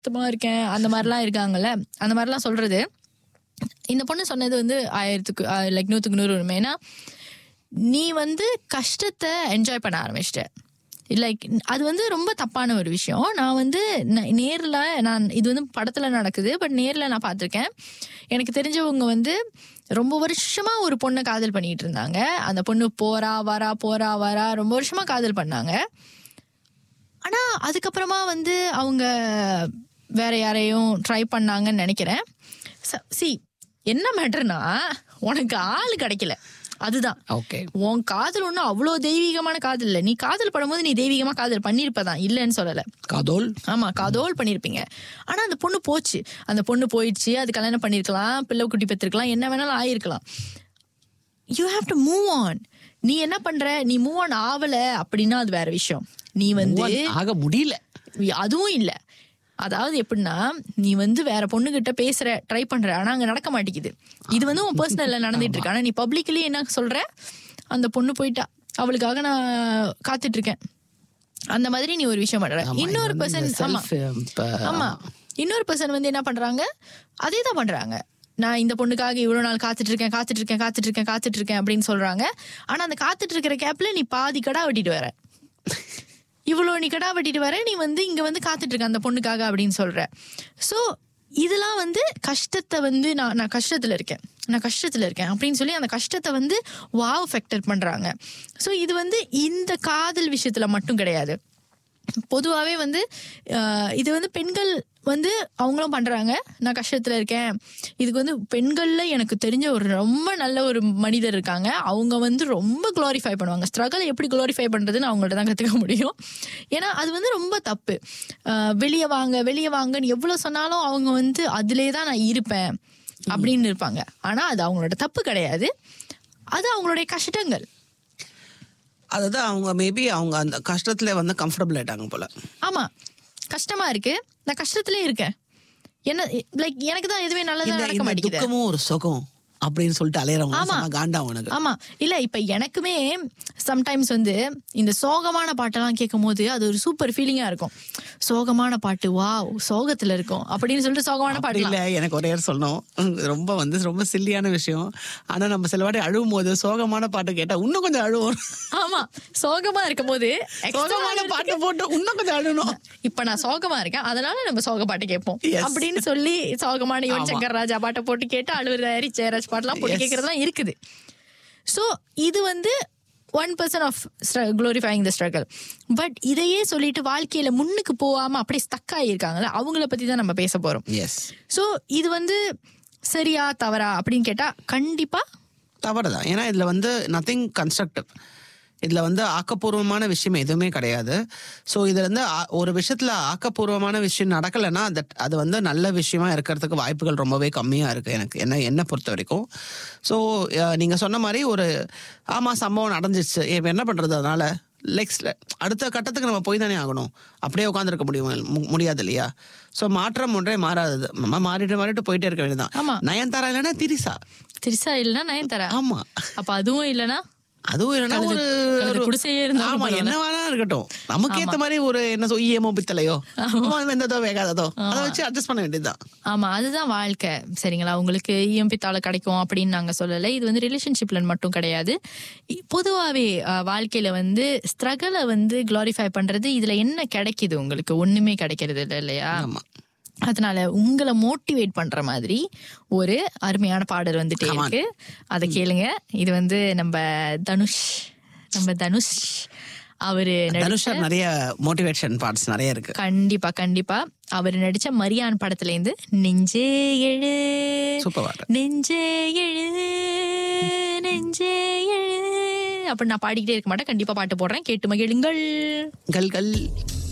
சுத்தமா இருக்கேன் அந்த மாதிரிலாம் இருக்காங்கல்ல அந்த மாதிரிலாம் சொல்றது இந்த பொண்ணு சொன்னது வந்து ஆயிரத்துக்கு லைக் நூற்றுக்கு நூறு உண்மை ஏன்னா நீ வந்து கஷ்டத்தை என்ஜாய் பண்ண ஆரம்பிச்சிட்ட லைக் அது வந்து ரொம்ப தப்பான ஒரு விஷயம் நான் வந்து நேரில் நான் இது வந்து படத்தில் நடக்குது பட் நேரில் நான் பார்த்துருக்கேன் எனக்கு தெரிஞ்சவங்க வந்து ரொம்ப வருஷமா ஒரு பொண்ணை காதல் பண்ணிட்டு இருந்தாங்க அந்த பொண்ணு போறா வரா போறா வரா ரொம்ப வருஷமா காதல் பண்ணாங்க ஆனா அதுக்கப்புறமா வந்து அவங்க வேற யாரையும் ட்ரை பண்ணாங்கன்னு நினைக்கிறேன் சி என்ன மேட்டர்னா உனக்கு ஆள் கிடைக்கல அதுதான் ஓகே உன் காதல் ஒன்றும் அவ்வளோ தெய்வீகமான காதல் இல்லை நீ காதல் படும்போது நீ தெய்வீகமா காதல் பண்ணியிருப்பதான் இல்லைன்னு சொல்லலை காதோல் ஆமா காதோல் பண்ணிருப்பீங்க ஆனா அந்த பொண்ணு போச்சு அந்த பொண்ணு போயிடுச்சு அது கல்யாணம் பண்ணிருக்கலாம் பிள்ளை குட்டி பெற்றிருக்கலாம் என்ன வேணாலும் ஆயிருக்கலாம் you have to move on நீ என்ன பண்ற நீ மூவ் ஆன் ஆவல அப்படின்னா அது வேற விஷயம் நீ வந்து ஆக முடியல அதுவும் இல்ல அதாவது எப்படின்னா நீ வந்து வேற பொண்ணுகிட்ட பேசுற ட்ரை பண்ற ஆனா அங்க நடக்க மாட்டேங்குது இது வந்து உன் பர்சனல்ல நடந்துட்டு இருக்கு ஆனா நீ பப்ளிக்லி என்ன சொல்ற அந்த பொண்ணு போயிட்டா அவளுக்காக நான் காத்துட்டு இருக்கேன் அந்த மாதிரி நீ ஒரு விஷயம் பண்ற ஆமா, இது இன்னொரு வந்து பர்சன் இந்த ஆமா self, இப்ப, ஆமா இன்னொரு பர்சன் வந்து என்ன பண்றாங்க அதே தான் பண்றாங்க நான் இந்த பொண்ணுக்காக இவ்வளவு நாள் காத்துட்டு இருக்கேன் காத்துட்டு இருக்கேன் காத்துட்டு இருக்கேன் காத்துட்டு இருக்கேன் அப்படின்னு சொல்றாங்க ஆனா அந்த காத்துட்டு இருக்கிற கேப்ல நீ பாதி கடா வெட்டிட்டு வர இவ்வளோ நீ கடா வெட்டிட்டு வர நீ வந்து இங்க வந்து காத்துட்டு இருக்க அந்த பொண்ணுக்காக அப்படின்னு சொல்ற சோ இதெல்லாம் வந்து கஷ்டத்தை வந்து நான் நான் கஷ்டத்துல இருக்கேன் நான் கஷ்டத்துல இருக்கேன் அப்படின்னு சொல்லி அந்த கஷ்டத்தை வந்து வாவ் ஃபேக்டர் பண்றாங்க சோ இது வந்து இந்த காதல் விஷயத்துல மட்டும் கிடையாது பொதுவாகவே வந்து அஹ், இது வந்து பெண்கள் வந்து அவங்களும் பண்றாங்க நான் கஷ்டத்துல இருக்கேன் இதுக்கு வந்து பெண்கள்ல எனக்கு தெரிஞ்ச ஒரு ரொம்ப நல்ல ஒரு மனிதர் இருக்காங்க அவங்க வந்து ரொம்ப க்ளோரிஃபை பண்ணுவாங்க ஸ்ட்ரகிள் எப்படி க்ளோரிஃபை பண்றதுன்னு அவங்கள்ட்ட தான் கத்துக்க முடியும் ஏன்னா அது வந்து ரொம்ப தப்பு அஹ், வெளியே வாங்க வெளியே வாங்கன்னு எவ்வளவு சொன்னாலும் அவங்க வந்து அதிலே தான் நான் இருப்பேன் அப்படின்னு இருப்பாங்க ஆனா அது அவங்களோட தப்பு கிடையாது அது அவங்களுடைய கஷ்டங்கள் அதுதான் அவங்க மேபி அவங்க அந்த கஷ்டத்துல வந்து கம்ஃபர்டபுள் ஆயிட்டாங்க போல ஆமா கஷ்டமா இருக்கு நான் கஷ்டத்திலே இருக்கேன் என்ன லைக் எனக்கு தான் எதுவுமே நல்லதா இந்த நடக்க இந்த மாட்டேங்குது துக்கமும் ஒரு சுகம் அப்படின்னு சொல்லிட்டு அலையறவங்க ஆமா. செம காண்டா உனக்கு ஆமா இல்ல இப்ப எனக்குமே சம்டைம்ஸ் வந்து இந்த சோகமான பாட்டெல்லாம் கேட்கும் போது அது ஒரு சூப்பர் ஃபீலிங்கா இருக்கும் சோகமான பாட்டு வா சோகத்துல இருக்கும் அப்படின்னு சொல்லிட்டு சோகமான அப்படி பாட்டு இல்ல எனக்கு ஒரே ஒரு சொல்லணும் உம், ரொம்ப வந்து ரொம்ப சில்லியான விஷயம் ஆனா நம்ம சில வாட்டி அழுவும் போது சோகமான பாட்டு கேட்டா இன்னும் கொஞ்சம் அழுவோம் ஆமா சோகமா இருக்கும் போது சோகமான பாட்டு போட்டு இன்னும் கொஞ்சம் அழுணும் இப்ப நான் சோகமா இருக்கேன் அதனால நம்ம சோக பாட்டு கேட்போம் Yes. அப்படின்னு சொல்லி சோகமான யுவன் ஆமா. சங்கர் ராஜா பாட்டை போட்டு கேட்டு அழுவுறாரி ஜெயராஜ் பாட்டெல்லாம் போட்டு Yes. கேட்கறதுலாம் இருக்குது சோ இது வந்து one person of glorifying the struggle but இதையே சொல்லிட்டு வாழ்க்கையில முன்னுக்கு போகாம அப்படியே ஸ்டக் ஆகியிருக்காங்கல்ல அவங்கள பத்தி தான் நம்ம பேச போறோம் எஸ் சோ இது வந்து சரியா தவறா அப்படின்னு கேட்டா கண்டிப்பா தவறுதான் ஏன்னா இதுல வந்து நத்திங் கன்ஸ்ட்ரக்டிவ் இதுல வந்து ஆக்கப்பூர்வமான விஷயம் எதுவுமே கிடையாது ஸோ இதுல இருந்து ஆ- ஒரு விஷயத்துல ஆக்கப்பூர்வமான விஷயம் நடக்கலைன்னா அது அது வந்து நல்ல விஷயமா இருக்கிறதுக்கு வாய்ப்புகள் ரொம்பவே கம்மியா இருக்கு எனக்கு என்ன என்ன பொறுத்த வரைக்கும் ஸோ நீங்க சொன்ன மாதிரி ஒரு ஆமா சம்பவம் நடந்துச்சு இப்ப என்ன பண்றது அதனால நெக்ஸ்ட் அடுத்த கட்டத்துக்கு நம்ம போய் தானே ஆகணும் அப்படியே உட்காந்துருக்க முடியும் மு- முடியாது இல்லையா ஸோ மாற்றம் ஒன்றே மாறாதது நம்ம மாறிட்டு மாறிட்டு போயிட்டே இருக்க வேண்டியதுதான் ஆமா. நயன்தாரா இல்லைன்னா திரிசா திரிசா இல்லைன்னா நயன்தாரா ஆமா அப்ப அதுவும் இல்லைன்னா அதுவும் இல்லைன்னா கழுது- ஒரு கழுது ஒரு- குடிசையே இருந்தாலும் ஆமா பரவாயில்ல. என்ன வேணா இருக்கட்டும் நமக்கு ஏத்த மாதிரி ஒரு என்ன சொல் ஈயமோ பித்தளையோ வெந்ததோ வேகாததோ அதை வச்சு அட்ஜஸ்ட் பண்ண வேண்டியதுதான் ஆமா அதுதான் வாழ்க்கை சரிங்களா உங்களுக்கு இஎம்பி தாள கிடைக்கும் அப்படின்னு நாங்க சொல்லலை இது வந்து ரிலேஷன்ஷிப்ல மட்டும் கிடையாது இ- பொதுவாவே அஹ், வாழ்க்கையில வந்து ஸ்ட்ரகிளை வந்து க்ளோரிஃபை பண்றது இதுல என்ன கிடைக்குது உங்களுக்கு ஒண்ணுமே கிடைக்கிறது இல்லை இல்லையா ஆமா அதனால உங்களை மோட்டிவேட் பண்ற மாதிரி ஒரு அருமையான பாடல் வந்துட்டே Come on. இருக்கு அதை கேளுங்க இது வந்து நம்ம தனுஷ் நம்ம தனுஷ் அவரு நடிச்ச தனுஷா நிறைய மோட்டிவேஷன் பார்ட்ஸ் நிறைய இருக்கு கண்டிப்பா கண்டிப்பா அவர் நடிச்ச மரியான் படத்துல இருந்து நெஞ்சே எழு சூப்பர் பாட்டு நெஞ்சே எழு நெஞ்சே எழு அப்படி நான் பாடிக்கிட்டே இருக்க மாட்டேன் கண்டிப்பா பாட்டு போடுறேன் கேட்டு மகிழுங்கள் கல் கல்